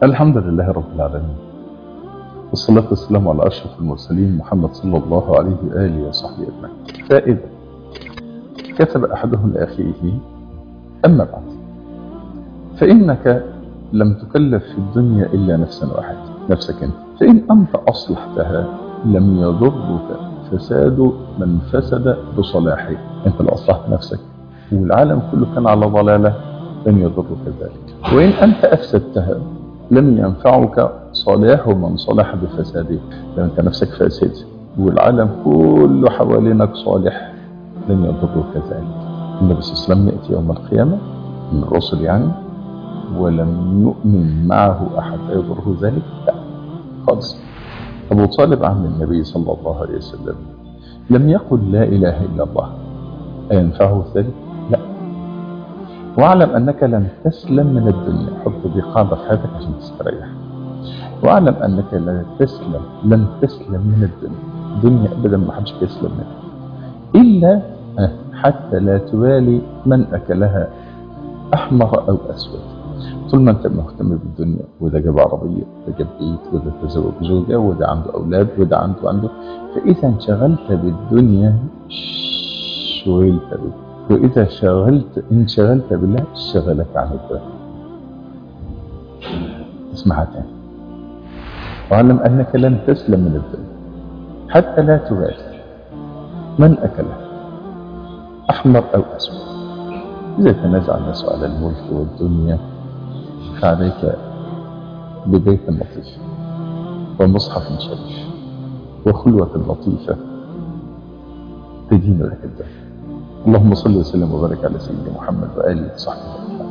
الحمد لله رب العالمين والصلاة والسلام على أشرف المرسلين محمد صلى الله عليه وآله وصحبه أجمعين فائدة كتب أحدهم لأخيه أما بعد فإنك لم تكلف في الدنيا إلا نفسا واحدة نفسك أنت فإن أنت أصلحتها لم يضرك فساد من فسد بصلاحه أنت اللي أصلحت نفسك والعالم كله كان على ضلالة لن يضرك ذلك وإن أنت أفسدتها لم ينفعك صلاح من صلح بفساده لو أنت نفسك فاسد والعالم كله حوالينك صالح لن يضرك ذلك النبي صلى الله عليه وسلم يأتي يوم القيامة من الرسل يعني ولم يؤمن معه أحد يضره ذلك لا خالص أبو طالب عم النبي صلى الله عليه وسلم لم يقل لا إله إلا الله أينفعه ذلك؟ لا واعلم أنك لن تسلم من الدنيا حط دي قاعدة في حياتك عشان تستريح واعلم أنك لن تسلم لن تسلم من الدنيا الدنيا أبدا ما حدش بيسلم منها إلا حتى لا توالي من أكلها أحمر أو أسود طول ما أنت مهتم بالدنيا وده جاب عربية وده جاب بيت وده تزوج زوجة وده عنده أولاد وده عنده عنده فإذا انشغلت بالدنيا شغلت به وإذا شغلت انشغلت بالله شغلك عن الله اسمعها تاني واعلم أنك لن تسلم من الدنيا حتى لا توالي من أكله أحمر أو أسود إذا تنازع الناس على الملك والدنيا فعليك ببيت لطيف ومصحف شريف وخلوة لطيفة تدين لك الدنيا اللهم صل وسلم وبارك على سيدنا محمد وآله وصحبه